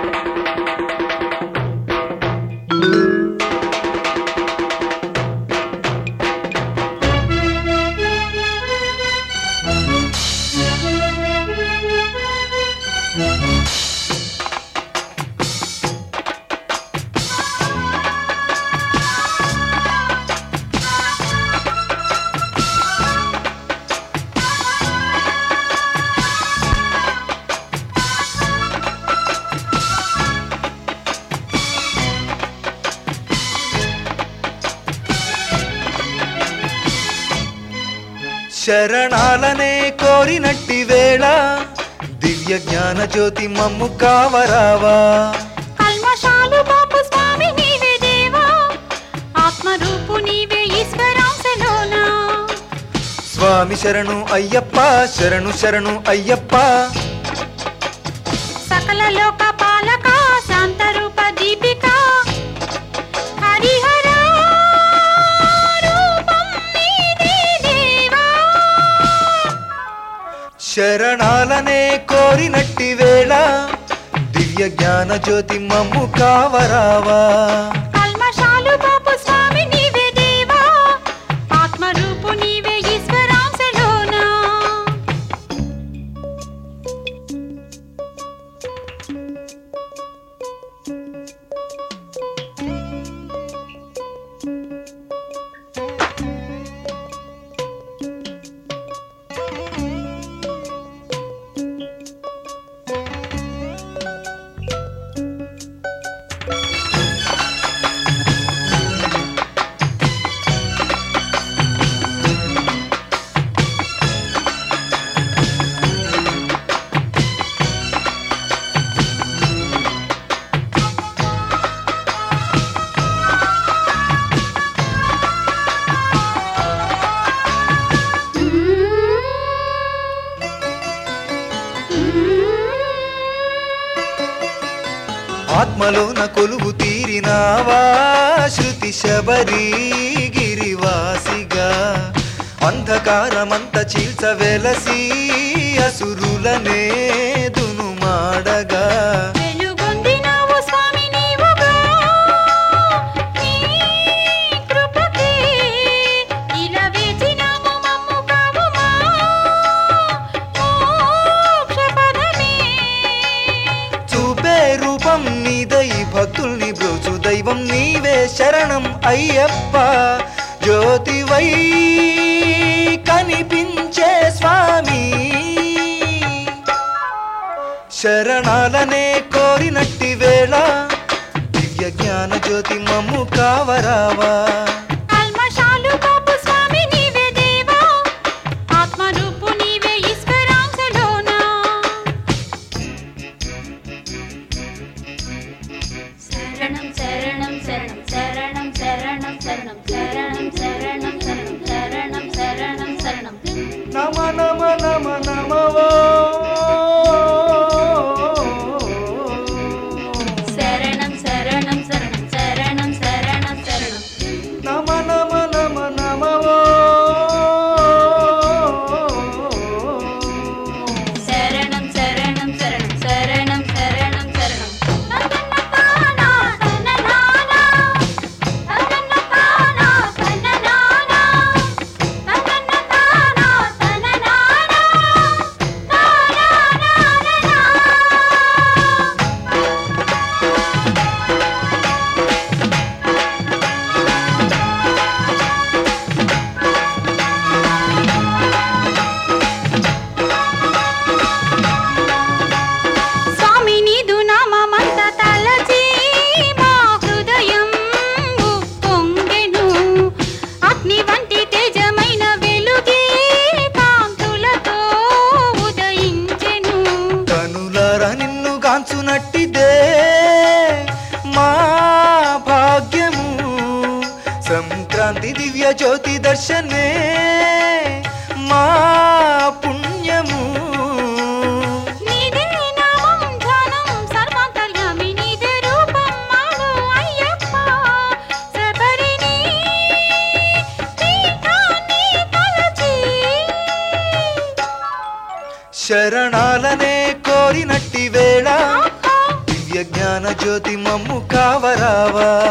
శరణాలనే కోరినట్టి వేళ దివ్య జ్ఞాన జ్యోతి మమ్ము కావరావా కల్మషాలు బాపు స్వామి నీవే దేవా ఆత్మరూపు నీవే ఈశ్వరాంశలోన స్వామి శరణు అయ్యప్ప శరణు శరణు అయ్యప్ప సకల లోక పాలక శాంత రూప దీపిక హరిహర రూపం నీదే దేవా శరణాలనే కోరినట్టి వేళ దివ్య జ్ఞాన జ్యోతి మమ్ము కావరావా కల్మషాలు బాపు స్వామి నీవే దేవా ఆత్మరూపు నీవే ఈశ్వరాంశలోన ఆత్మలోన కొలువు తీరినావా శృతి శబరి గిరివాసిగా అంధకారమంత చీల్చ వెలసి అసురులనే దునుమాడగా వెలుగొందినావు స్వామి నీవుగా నీ కృపకే ఇలా వేచినాము మమ్ము కావుమా మోక్ష పదమే చూపే రూపం నీదై భక్తుల్ని బ్రోచు దైవం నీవే శరణం అయ్యప్ప జ్యోతివై కనిపించే స్వామి శరణాలనే కోరినట్టి వేళ దివ్య జ్ఞాన జ్యోతి మమ్ము కావరావా కల్మషాలు బాపు స్వామి నీవే దేవా ఆత్మరూపు నీవే ఈశ్వరాంశలోన శరణం శరణం శరణం శరణం శరణం శరణం శరణం శరణం శరణం శరణం శరణం శరణం నమ నమ నమ నమవో శరణం శరణం శరణం శరణం శరణం శరణం నమ నమ నమ నమవో శరణం శరణం శరణం శరణం శరణం శరణం తననానా తననానా తననానా తననానా తననానా తననానా స్వామి నీదు నామమంత తలచి మా హృదయం ఉప్పొంగెను అగ్ని వంటి తేజమైన వెలుగే కాంతులతో ఉదయించెను కనులార నిన్ను గాంచునట్టిదే మా భాగ్యము సంక్రాంతి దివ్య జ్యోతి దర్శనే మా పుణ్యము నీదే నామం ధ్యానం సర్వాంతర్యామి నీదే రూపం మాడు అయ్యప్ప శబరిని పీఠాన్ని తలచి శరణాలనే కోరినట్టి వేళ దివ్య దివ్య జ్ఞాన జ్యోతి మమ్ము కావరావా